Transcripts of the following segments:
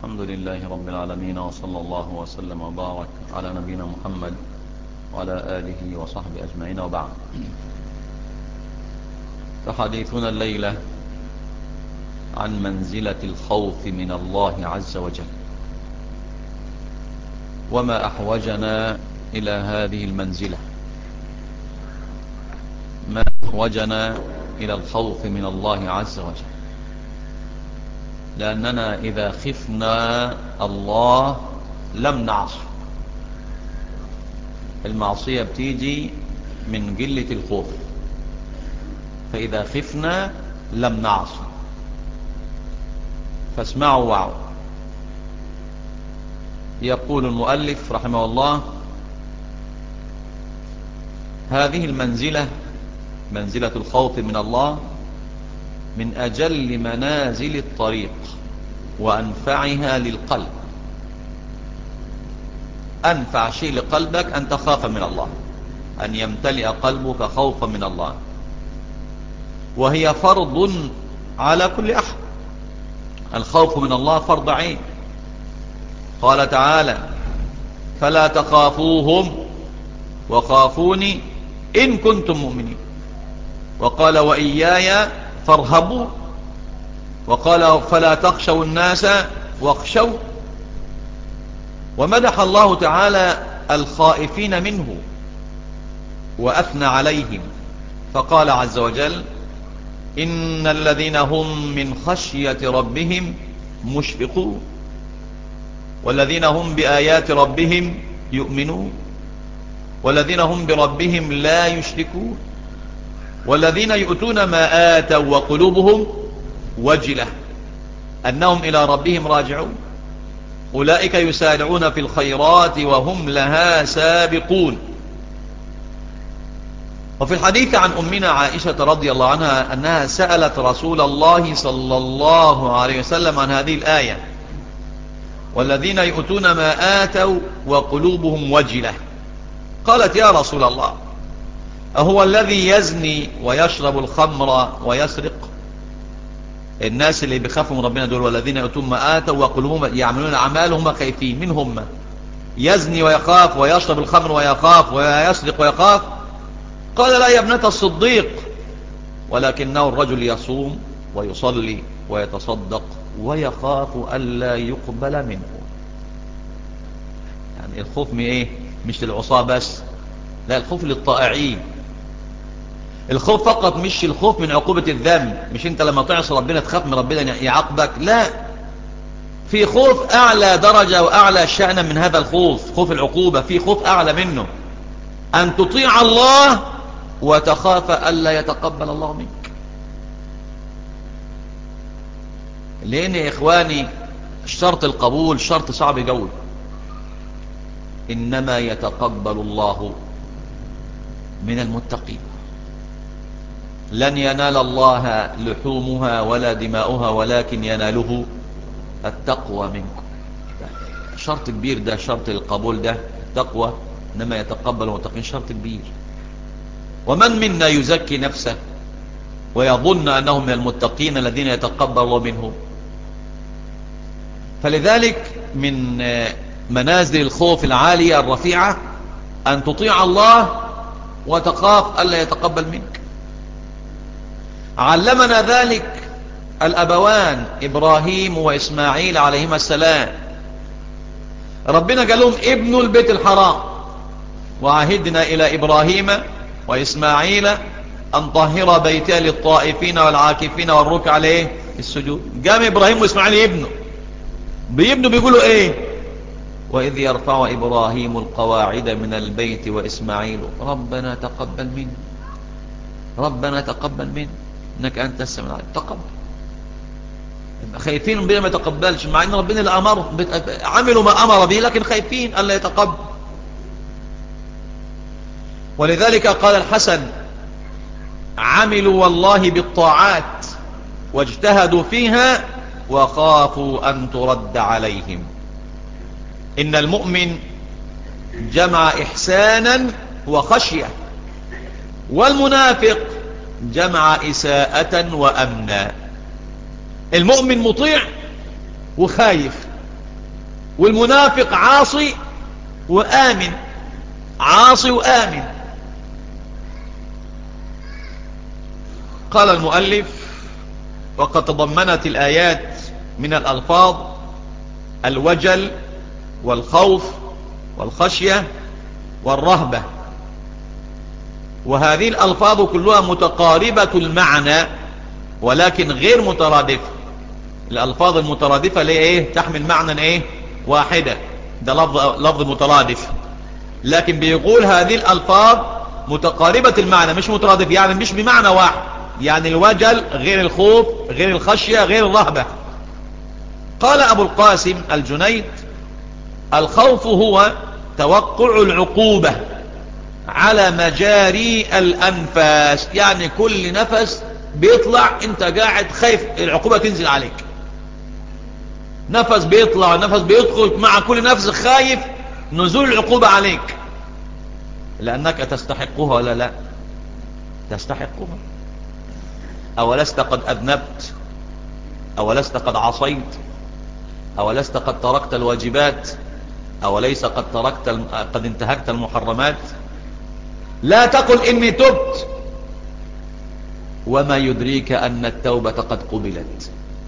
الحمد لله رب العالمين وصلى الله وسلم وبارك على نبينا محمد وعلى آله وصحبه أجمعين وبعد فحديثنا الليلة عن منزلة الخوف من الله عز وجل وما أحوجنا إلى هذه المنزلة ما أحوجنا إلى الخوف من الله عز وجل لأننا إذا خفنا الله لم نعص المعصية بتيجي من قلة الخوف فإذا خفنا لم نعص فاسمعوا وعوا يقول المؤلف رحمه الله هذه المنزلة منزلة الخوف من الله من أجل منازل الطريق وأنفعها للقلب أنفع شيء لقلبك أن تخاف من الله أن يمتلئ قلبك خوفا من الله وهي فرض على كل أحد الخوف من الله فرض عين قال تعالى فلا تخافوهم وخافوني إن كنتم مؤمنين وقال وإياي فارهبوا وقال فلا تخشوا الناس واخشوا ومدح الله تعالى الخائفين منه وأثنى عليهم فقال عز وجل إن الذين هم من خشية ربهم مشفقون والذين هم بآيات ربهم يؤمنون والذين هم بربهم لا يشركون والذين يؤتون ما آتوا وقلوبهم وجلة أنهم إلى ربهم راجعون أولئك يسارعون في الخيرات وهم لها سابقون وفي الحديث عن أمنا عائشة رضي الله عنها أنها سألت رسول الله صلى الله عليه وسلم عن هذه الآية والذين يؤتون ما آتوا وقلوبهم وجلة قالت يا رسول الله أهو الذي يزني ويشرب الخمر ويسرق الناس اللي بيخافوا من ربنا دول والذين يؤتون ما آتوا وقلوبهم يعملون أعمال هم خايفين من هم يزني ويخاف ويشرب الخمر ويخاف ويسرق ويخاف قال لا يا ابنة الصديق ولكنه الرجل يصوم ويصلي ويتصدق ويخاف ألا يقبل منه يعني الخوف من ايه مش للعصاة بس لا الخوف للطائعين الخوف فقط مش الخوف من عقوبة الذنب مش انت لما تعصي ربنا تخاف من ربنا يعاقبك لا في خوف اعلى درجة واعلى شأنا من هذا الخوف خوف العقوبة في خوف اعلى منه ان تطيع الله وتخاف الا يتقبل الله منك لان يا اخواني شرط القبول شرط صعب جوي انما يتقبل الله من المتقين لن ينال الله لحومها ولا دماؤها ولكن يناله التقوى منكم شرط كبير ده شرط القبول ده تقوى انما يتقبل المتقين شرط كبير ومن منا يزكي نفسه ويظن انه من المتقين الذين يتقبل الله منهم فلذلك من منازل الخوف العالية الرفيعة ان تطيع الله وتخاف الا يتقبل منك علمنا ذلك الأبوان إبراهيم وإسماعيل عليهما السلام ربنا قال لهم ابنوا البيت الحرام وعهدنا إلى إبراهيم وإسماعيل أن طهر بيتها للطائفين والعاكفين والركع عليه السجود قام إبراهيم وإسماعيل يبنوا بيبنوا بيقولوا إيه وإذ يرفع إبراهيم القواعد من البيت وإسماعيل ربنا تقبل منه ربنا تقبل منه انك انت السميع العليم تقبل خايفين ربنا ما يتقبلش مع ان ربنا اللي امر عملوا ما امر به لكن خايفين الا يتقبل ولذلك قال الحسن عملوا والله بالطاعات واجتهدوا فيها وخافوا ان ترد عليهم ان المؤمن جمع احسانا وخشية والمنافق جمع إساءة وأمنا المؤمن مطيع وخايف والمنافق عاصي وآمن عاصي وآمن قال المؤلف وقد تضمنت الآيات من الألفاظ الوجل والخوف والخشية والرهبة وهذه الألفاظ كلها متقاربة المعنى ولكن غير مترادفة الألفاظ المترادفة ليه ايه تحمل معنى ايه واحدة ده لفظ, لفظ مترادف لكن بيقول هذه الألفاظ متقاربة المعنى مش مترادف يعني مش بمعنى واحد يعني الوجل غير الخوف غير الخشية غير الرهبة قال أبو القاسم الجنيد الخوف هو توقع العقوبة على مجاري الأنفاس يعني كل نفس بيطلع انت قاعد خايف العقوبة تنزل عليك نفس بيطلع نفس بيدخل مع كل نفس خايف نزول العقوبة عليك لأنك تستحقها ولا لا تستحقها أولست قد أذنبت أولست قد عصيت أولست قد تركت الواجبات أوليس قد تركت قد انتهكت المحرمات لا تقل إني تبت وما يدريك أن التوبة قد قبلت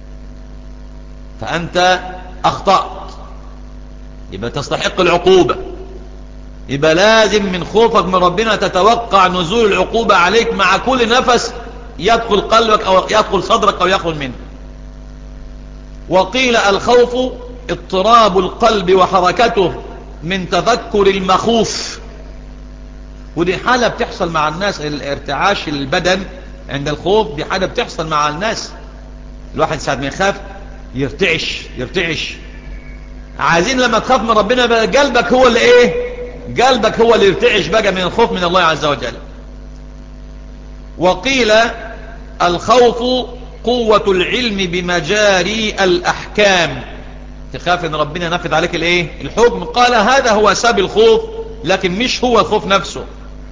فأنت أخطأت يبقى تستحق العقوبة يبقى لازم من خوفك من ربنا تتوقع نزول العقوبة عليك مع كل نفس يدخل قلبك أو يدخل صدرك أو يخرج منه وقيل الخوف اضطراب القلب وحركته من تذكر المخوف ودي حالة بتحصل مع الناس الارتعاش البدن عند الخوف دي حاجة بتحصل مع الناس الواحد ساعة ما يخاف يرتعش يرتعش عايزين لما تخاف من ربنا بقى قلبك هو اللي ايه قلبك هو اللي يرتعش بقى من الخوف من الله عز وجل وقيل الخوف قوة العلم بمجاري الأحكام تخاف ان ربنا نفذ عليك الايه الحكم قال هذا هو سبب الخوف لكن مش هو الخوف نفسه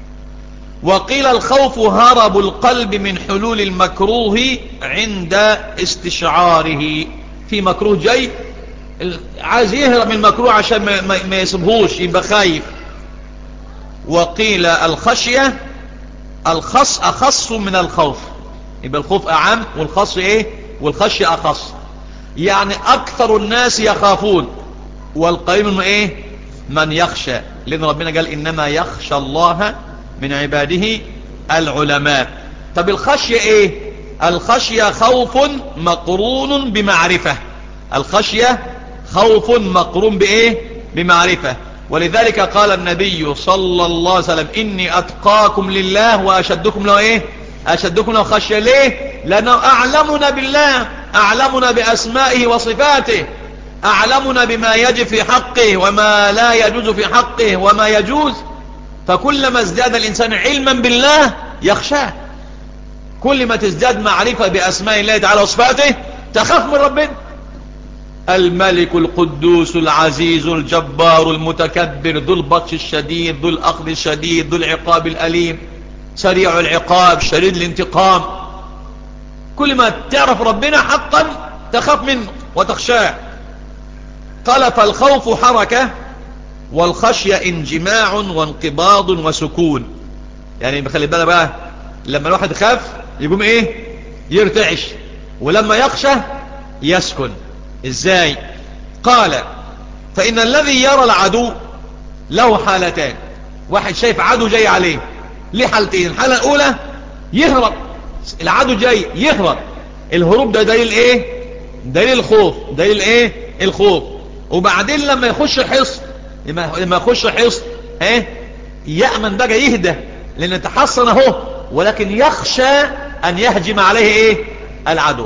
وقيل الخوف هرب القلب من حلول المكروه عند استشعاره في مكروه جاي عايز يهرب من المكروه عشان ما, ما, ما يسبهوش يبقى خايف وقيل الخشية الخص أخص من الخوف يبقى الخوف أعم والخص إيه والخشية أخص يعني أكثر الناس يخافون والقليل من إيه من يخشى لأن ربنا قال إنما يخشى الله من عباده العلماء طب الخشية إيه الخشية خوف مقرون بمعرفة الخشية خوف مقرون بإيه بمعرفة ولذلك قال النبي صلى الله عليه وسلم إني أتقاكم لله وأشدكم له إيه أشدكم له خشية ليه لأنه أعلمنا بالله أعلمنا بأسمائه وصفاته أعلمنا بما يجب في حقه وما لا يجوز في حقه وما يجوز فكلما ازداد الإنسان علما بالله يخشاه كل ما تزداد معرفة بأسماء الله تعالى وصفاته تخاف من ربنا الملك القدوس العزيز الجبار المتكبر ذو البطش الشديد ذو الأخذ الشديد ذو العقاب الأليم سريع العقاب شديد الانتقام كل ما تعرف ربنا حقا تخاف منه وتخشاه قال فالخوف حركة والخشية انجماع وانقباض وسكون يعني بخلي بالك بقى لما الواحد يخاف يقوم ايه يرتعش ولما يخشى يسكن ازاي قال فإن الذي يرى العدو له حالتان واحد شايف عدو جاي عليه ليه حالتين الحالة الأولى يهرب العدو جاي يهرب الهروب ده دليل ايه دليل الخوف دليل ايه الخوف وبعدين لما يخش حصن لما يخش حصن ايه يأمن بقى يهدى لان تحصن اهو ولكن يخشى ان يهجم عليه ايه العدو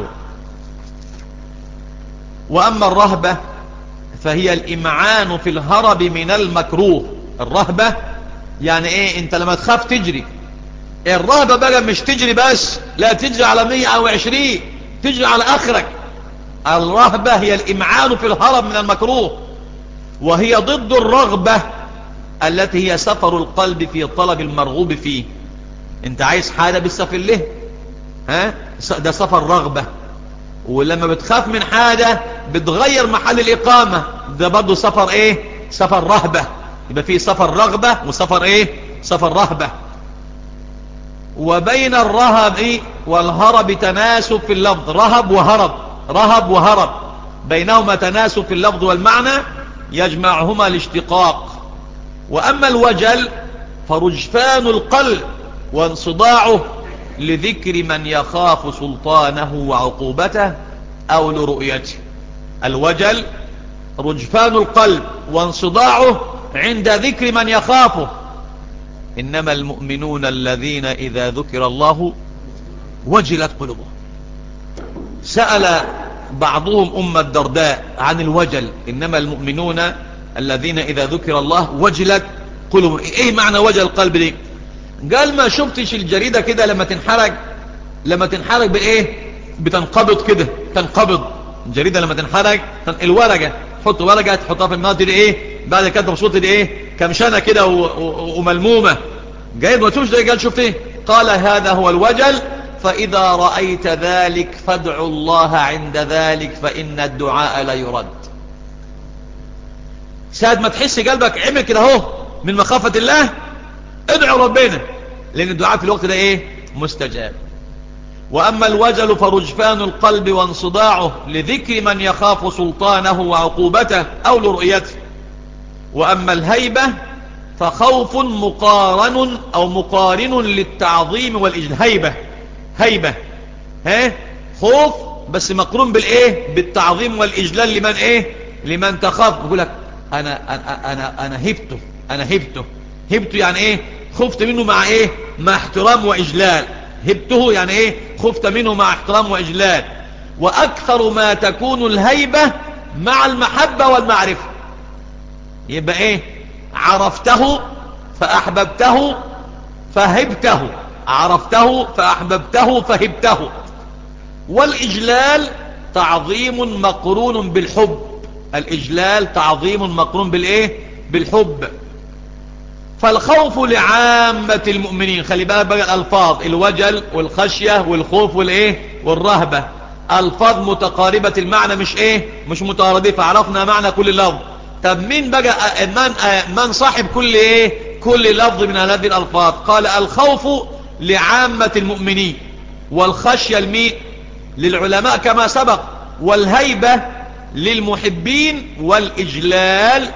واما الرهبة فهي الامعان في الهرب من المكروه الرهبة يعني ايه انت لما تخاف تجري الرهبة بقى مش تجري بس لا تجري على مية او عشرين تجري على اخرك الرهبة هي الامعان في الهرب من المكروه وهي ضد الرغبة التي هي سفر القلب في طلب المرغوب فيه انت عايز حاجة بالسفر له ها ده سفر رغبة ولما بتخاف من حاجة بتغير محل الإقامة ده برضه سفر ايه سفر رهبة يبقى فيه سفر رغبة وسفر ايه سفر رهبة وبين الرهب إيه؟ والهرب تناسب في اللفظ رهب وهرب رهب وهرب بينهما تناسب في اللفظ والمعنى يجمعهما الاشتقاق وأما الوجل فرجفان القلب وانصداعه لذكر من يخاف سلطانه وعقوبته أو لرؤيته الوجل رجفان القلب وانصداعه عند ذكر من يخافه إنما المؤمنون الذين إذا ذكر الله وجلت قلوبهم سأل بعضهم أم الدرداء عن الوجل إنما المؤمنون الذين إذا ذكر الله وجلت قلوبهم إيه معنى وجل القلب دي قال ما شفتش الجريدة كده لما تنحرق لما تنحرق بإيه بتنقبض كده تنقبض الجريدة لما تنحرق الورقة تحط ورقة تحطها في النار دي ايه بعد كده بصوت دي ايه كمشانة كده وملمومة جايب ما تشوفش ده قال شفت ايه قال هذا هو الوجل فإذا رأيت ذلك فادعوا الله عند ذلك فإن الدعاء لا يرد ساعد ما تحس قلبك عمل كده اهو من مخافة الله ادعوا ربنا لأن الدعاء في الوقت ده ايه مستجاب وأما الوجل فرجفان القلب وانصداعه لذكر من يخاف سلطانه وعقوبته أو لرؤيته وأما الهيبة فخوف مقارن أو مقارن للتعظيم والإجلال هيبة هيبة ها خوف بس مقرون بالإيه بالتعظيم والإجلال لمن إيه لمن تخاف بقول لك أنا, أنا, أنا, أنا هبته أنا هبته هبته يعني إيه خفت منه مع إيه مع احترام وإجلال هبته يعني ايه خفت منه مع احترام واجلال واكثر ما تكون الهيبة مع المحبة والمعرفة يبقى ايه عرفته فاحببته فهبته عرفته فاحببته فهبته والاجلال تعظيم مقرون بالحب الاجلال تعظيم مقرون بالايه بالحب فالخوف لعامة المؤمنين خلي بالك بقى الألفاظ الوجل والخشية والخوف والإيه والرهبة ألفاظ متقاربة المعنى مش إيه مش مترادفة عرفنا معنى كل لفظ طب مين بقى من, من صاحب كل إيه كل لفظ من هذه الألفاظ قال الخوف لعامة المؤمنين والخشية الميء للعلماء كما سبق والهيبة للمحبين والإجلال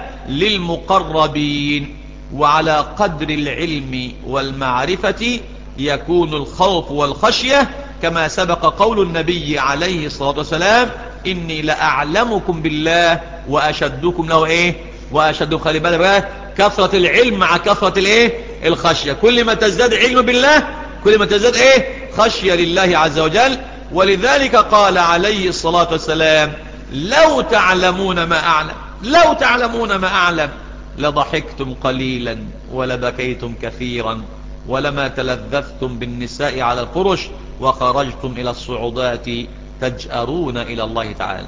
للمقربين وعلى قدر العلم والمعرفة يكون الخوف والخشية كما سبق قول النبي عليه الصلاة والسلام إني لأعلمكم بالله وأشدكم له إيه وأشدكم خلي بالك كثرة العلم مع كثرة الإيه الخشية كل ما تزداد علم بالله كل ما تزداد إيه خشية لله عز وجل ولذلك قال عليه الصلاة والسلام لو تعلمون ما أعلم لو تعلمون ما أعلم لضحكتم قليلا ولبكيتم كثيرا ولما تلذذتم بالنساء على الفرش وخرجتم إلى الصعودات تجأرون إلى الله تعالى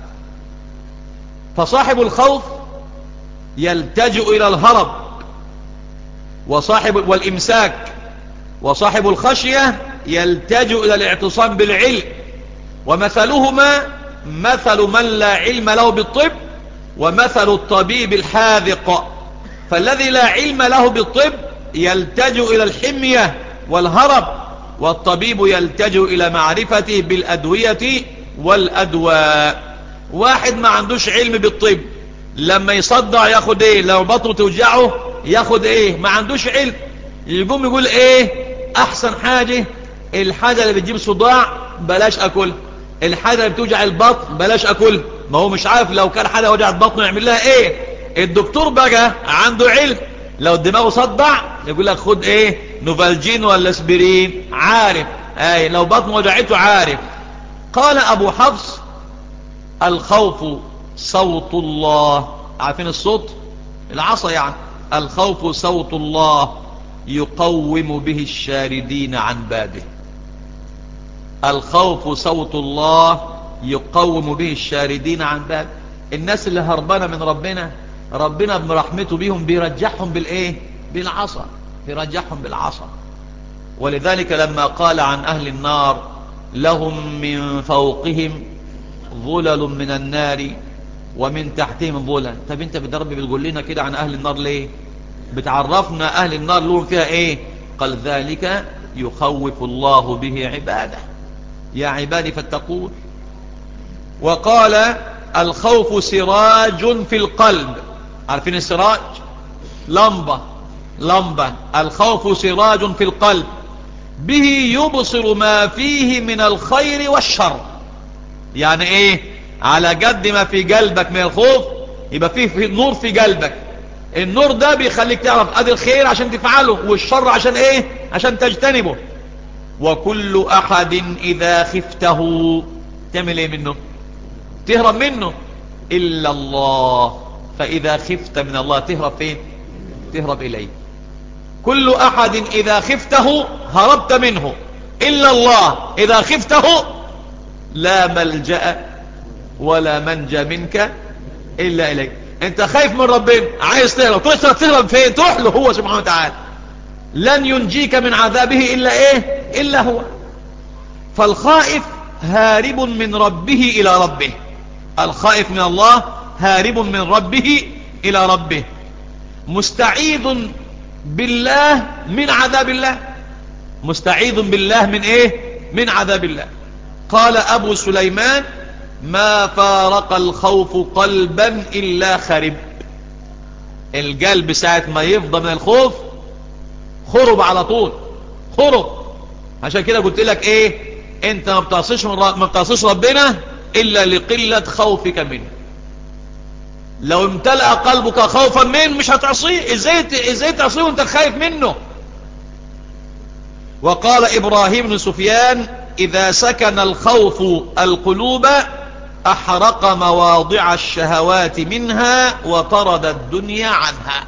فصاحب الخوف يلتجئ إلى الهرب وصاحب والإمساك وصاحب الخشية يلتجئ إلى الاعتصام بالعلم ومثلهما مثل من لا علم له بالطب ومثل الطبيب الحاذق فالذي لا علم له بالطب يلتجئ إلى الحمية والهرب والطبيب يلتجئ إلى معرفته بالأدوية والأدواء واحد ما عندوش علم بالطب لما يصدع ياخد ايه لو بطنه توجعه ياخد ايه ما عندوش علم يقوم يقول ايه احسن حاجة الحاجة اللي بتجيب صداع بلاش اكل الحاجة اللي بتوجع البطن بلاش اكل ما هو مش عارف لو كان حاجة وجعت بطنه يعمل لها ايه الدكتور بقى عنده علم لو دماغه صدع يقول لك خد ايه نوفالجين ولا اسبرين عارف اي لو بطنه وجعته عارف قال ابو حفص الخوف صوت الله عارفين الصوت العصا يعني الخوف صوت الله يقوم به الشاردين عن بابه الخوف صوت الله يقوم به الشاردين عن بابه الناس اللي هربانة من ربنا ربنا برحمته بيهم بيرجعهم بالايه بالعصا بيرجعهم بالعصا ولذلك لما قال عن اهل النار لهم من فوقهم ظلل من النار ومن تحتهم ظلل طب انت بالرب بتقول لنا كده عن اهل النار ليه بتعرفنا اهل النار لهم فيها ايه قال ذلك يخوف الله به عباده يا عبادي فاتقون وقال الخوف سراج في القلب عارفين السراج لمبة لمبة الخوف سراج في القلب به يبصر ما فيه من الخير والشر يعني ايه على قد ما في قلبك من الخوف يبقى فيه في نور في قلبك النور ده بيخليك تعرف ادي الخير عشان تفعله والشر عشان ايه عشان تجتنبه وكل احد اذا خفته تعمل ايه منه تهرب منه الا الله فاذا خفت من الله تهرب فين تهرب اليه كل احد اذا خفته هربت منه الا الله اذا خفته لا ملجأ ولا منجى منك الا اليه انت خايف من ربنا عايز تهرب تروح تهرب فين تروح له هو سبحانه وتعالى لن ينجيك من عذابه الا ايه الا هو فالخائف هارب من ربه الى ربه الخائف من الله هارب من ربه الى ربه مستعيذ بالله من عذاب الله مستعيذ بالله من ايه من عذاب الله قال ابو سليمان ما فارق الخوف قلبا الا خرب القلب ساعة ما يفضى من الخوف خرب على طول خرب عشان كده قلت لك ايه انت ما بتعصيش من ما بتعصيش ربنا الا لقلة خوفك منه لو امتلأ قلبك خوفا منه مش هتعصيه ازاي ازاي تعصيه وانت خايف منه وقال ابراهيم بن سفيان اذا سكن الخوف القلوب احرق مواضع الشهوات منها وطرد الدنيا عنها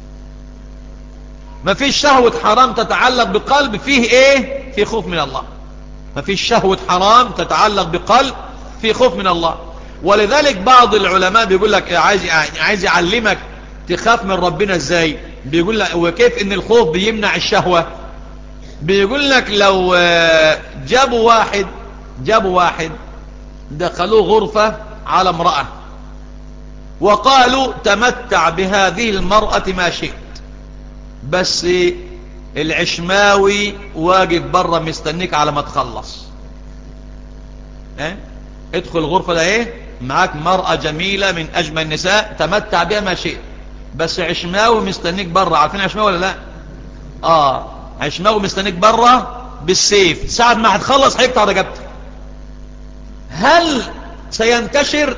ما فيش شهوة حرام تتعلق بقلب فيه ايه في خوف من الله ما فيش شهوة حرام تتعلق بقلب في خوف من الله ولذلك بعض العلماء بيقول لك عايز عايز يعلمك تخاف من ربنا ازاي بيقول لك وكيف ان الخوف بيمنع الشهوة بيقول لك لو جابوا واحد جابوا واحد دخلوه غرفة على امرأة وقالوا تمتع بهذه المرأة ما شئت بس العشماوي واقف برا مستنيك على ما تخلص اه؟ ادخل الغرفة ده ايه معاك مرأة جميلة من اجمل النساء تمتع بها ما شئت بس عشماوي مستنيك برا عارفين عشماوي ولا لا اه عشماوي مستنيك برا بالسيف ساعة ما هتخلص هيقطع رقبتك هل سينتشر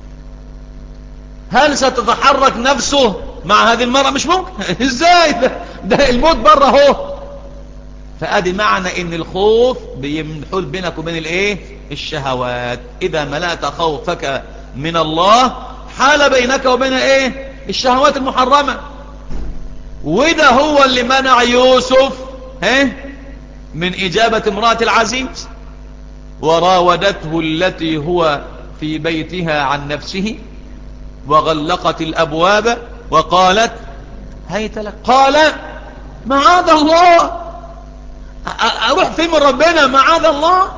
هل ستتحرك نفسه مع هذه المرأة مش ممكن ازاي ده, ده الموت بره اهو فادي معنى ان الخوف بيحول بينك وبين الايه الشهوات اذا ملأت خوفك من الله حال بينك وبين ايه الشهوات المحرمة وده هو اللي منع يوسف ها من اجابة امرأة العزيز وراودته التي هو في بيتها عن نفسه وغلقت الابواب وقالت هيت لك قال معاذ الله اروح فين من ربنا معاذ الله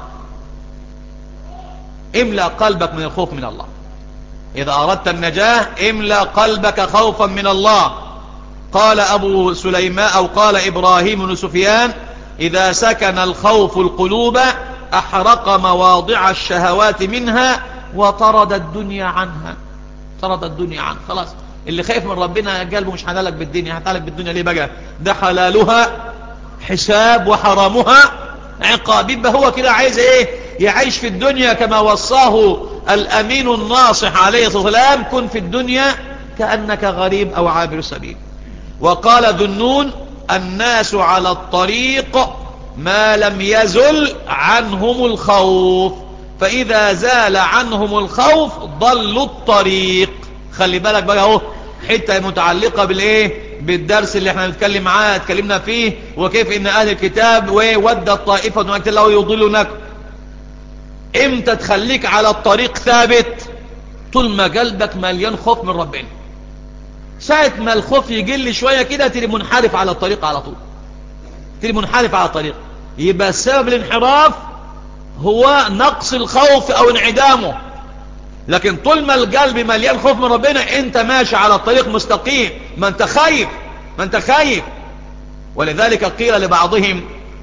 املأ قلبك من الخوف من الله اذا اردت النجاة املأ قلبك خوفا من الله قال ابو سليمان او قال ابراهيم بن سفيان اذا سكن الخوف القلوب احرق مواضع الشهوات منها وطرد الدنيا عنها طرد الدنيا عنها خلاص اللي خايف من ربنا قلبه مش هتعلق بالدنيا هتعلق بالدنيا ليه بقى ده حلالها حساب وحرامها عقاب يبقى هو كده عايز ايه يعيش في الدنيا كما وصاه الامين الناصح عليه الصلاة والسلام كن في الدنيا كأنك غريب او عابر سبيل وقال ذنون الناس على الطريق ما لم يزل عنهم الخوف فإذا زال عنهم الخوف ضلوا الطريق خلي بالك بقى اهو حتة متعلقة بالايه بالدرس اللي احنا بنتكلم معاه اتكلمنا فيه وكيف ان اهل الكتاب وود الطائفة وقت الله يضلونك امتى تخليك على الطريق ثابت طول ما قلبك مليان خوف من ربنا ساعة ما الخوف يقل شوية كده تري منحرف على الطريق على طول تري منحرف على الطريق يبقى سبب الانحراف هو نقص الخوف او انعدامه لكن طول ما القلب مليان خوف من ربنا انت ماشي على الطريق مستقيم ما انت خايف ما انت خايف ولذلك قيل لبعضهم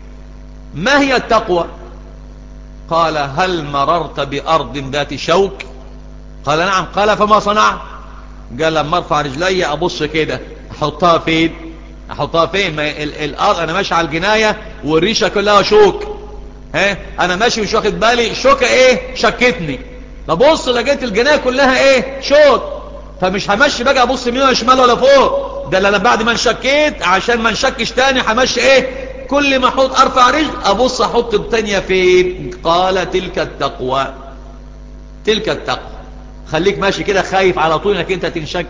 ما هي التقوى قال هل مررت بأرض ذات شوك قال نعم قال فما صنعت قال لما ارفع رجلي ابص كده احطها فين احطها فين ما الارض انا ماشي على الجناية والريشة كلها شوك ها انا ماشي مش واخد بالي شوكة ايه شكتني ببص لقيت الجناية كلها ايه شوك فمش همشي بقى ابص يمين ولا شمال ولا فوق ده اللي انا بعد ما انشكيت عشان ما انشكش تاني همشي ايه كل ما احط ارفع رجل ابص احط التانية فين قال تلك التقوى تلك التقوى خليك ماشي كده خايف على طول انك انت تنشك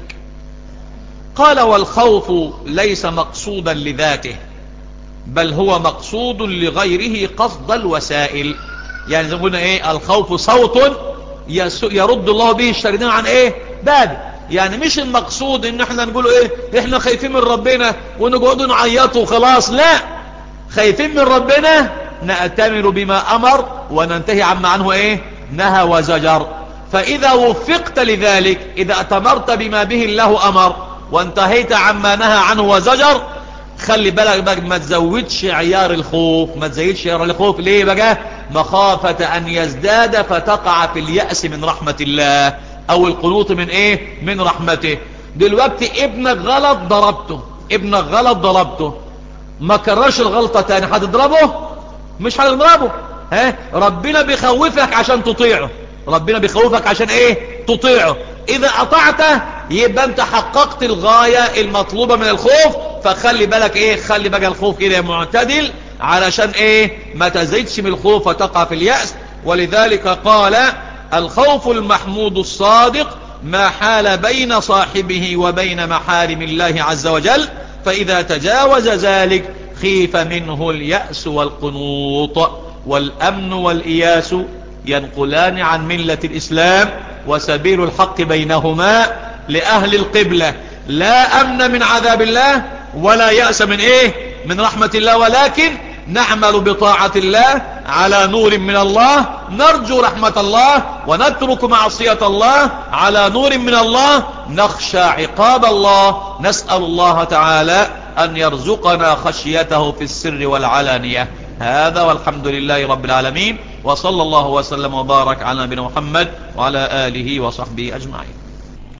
قال والخوف ليس مقصودا لذاته بل هو مقصود لغيره قصد الوسائل يعني زي ما قلنا ايه الخوف صوت يرد الله به الشريدين عن ايه باب يعني مش المقصود ان احنا نقول ايه احنا خايفين من ربنا ونقعدوا نعيطوا وخلاص لا خايفين من ربنا نأتمر بما امر وننتهي عما عنه ايه نهى وزجر فاذا وفقت لذلك اذا اتمرت بما به الله امر وانتهيت عما نهى عنه وزجر خلي بالك بقى ما تزودش عيار الخوف ما تزودش عيار الخوف ليه بقى مخافة ان يزداد فتقع في اليأس من رحمة الله او القنوط من ايه من رحمته دلوقتي ابنك غلط ضربته ابنك غلط ضربته ما كررش الغلطة تاني هتضربه مش هتضربه ها ربنا بيخوفك عشان تطيعه ربنا بيخوفك عشان ايه تطيعه اذا اطعته يبقى انت حققت الغاية المطلوبة من الخوف فخلي بالك ايه خلي بقى الخوف كده معتدل علشان ايه ما تزيدش من الخوف وتقع في اليأس ولذلك قال الخوف المحمود الصادق ما حال بين صاحبه وبين محارم الله عز وجل فإذا تجاوز ذلك خيف منه اليأس والقنوط والأمن والإياس ينقلان عن ملة الإسلام وسبيل الحق بينهما لأهل القبلة لا أمن من عذاب الله ولا يأس من إيه من رحمة الله ولكن نعمل بطاعة الله على نور من الله نرجو رحمة الله ونترك معصية الله على نور من الله نخشى عقاب الله نسأل الله تعالى أن يرزقنا خشيته في السر والعلانية هذا والحمد لله رب العالمين وصلى الله وسلم وبارك على نبينا محمد وعلى آله وصحبه أجمعين